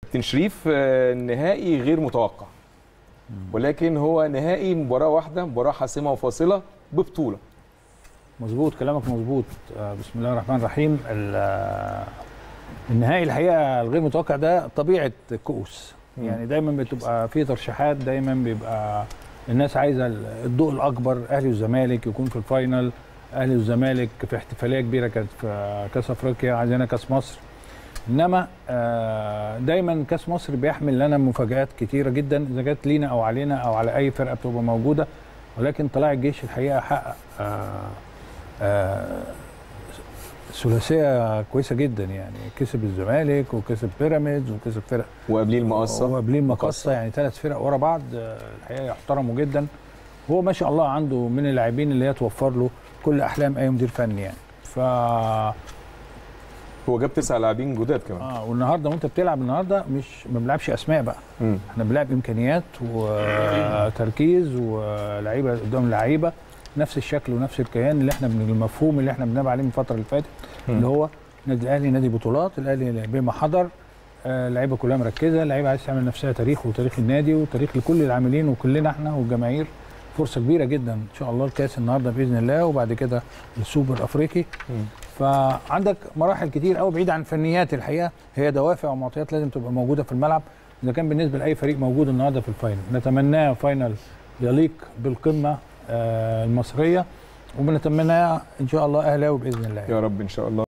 كابتن شريف آه، نهائي غير متوقع ولكن هو نهائي مباراه واحده مباراه حاسمه وفاصله ببطوله مظبوط كلامك مظبوط آه، بسم الله الرحمن الرحيم ال- آه، النهائي الحقيقه الغير متوقع ده طبيعه الكؤوس مم. يعني دايما بتبقى في ترشيحات دايما بيبقى الناس عايزه الضوء الاكبر اهلي والزمالك يكون في الفاينل اهلي والزمالك في احتفاليه كبيره كانت في كاس افريقيا عايزينها كاس مصر انما آه، دايما كاس مصر بيحمل لنا مفاجات كتيره جدا اذا كانت لينا او علينا او على اي فرقه بتبقى موجوده ولكن طلائع الجيش الحقيقه حقق آه، آه، ثلاثيه كويسه جدا يعني كسب الزمالك وكسب بيراميدز وكسب فرق وقبليه المقصه وقبليه مقصة. المقصه يعني ثلاث فرق ورا بعض آه، الحقيقه يحترموا جدا هو ما شاء الله عنده من اللاعبين اللي هي توفر له كل احلام اي مدير فني يعني ف هو جاب تسع لاعبين جداد كمان اه والنهارده وانت بتلعب النهارده مش ما بنلعبش اسماء بقى مم. احنا بنلعب امكانيات وتركيز ولعيبه قدام لعيبه نفس الشكل ونفس الكيان اللي احنا بن- المفهوم اللي احنا بنلعب عليه من الفتره اللي فاتت مم. اللي هو نادي الاهلي نادي بطولات الاهلي بما حضر آه، اللعيبه كلها مركزه اللعيبه عايز تعمل نفسها تاريخ وتاريخ النادي وتاريخ لكل العاملين وكلنا احنا والجماهير فرصه كبيره جدا ان شاء الله الكاس النهارده باذن الله وبعد كده السوبر الافريقي مم. فعندك مراحل كتير قوي بعيد عن الفنيات الحقيقه هي دوافع ومعطيات لازم تبقى موجوده في الملعب اذا كان بالنسبه لاي فريق موجود النهارده في الفاينل نتمناه فاينل يليق بالقمه آه، المصريه وبنتمناه ان شاء الله اهلاوي باذن الله يا رب ان شاء الله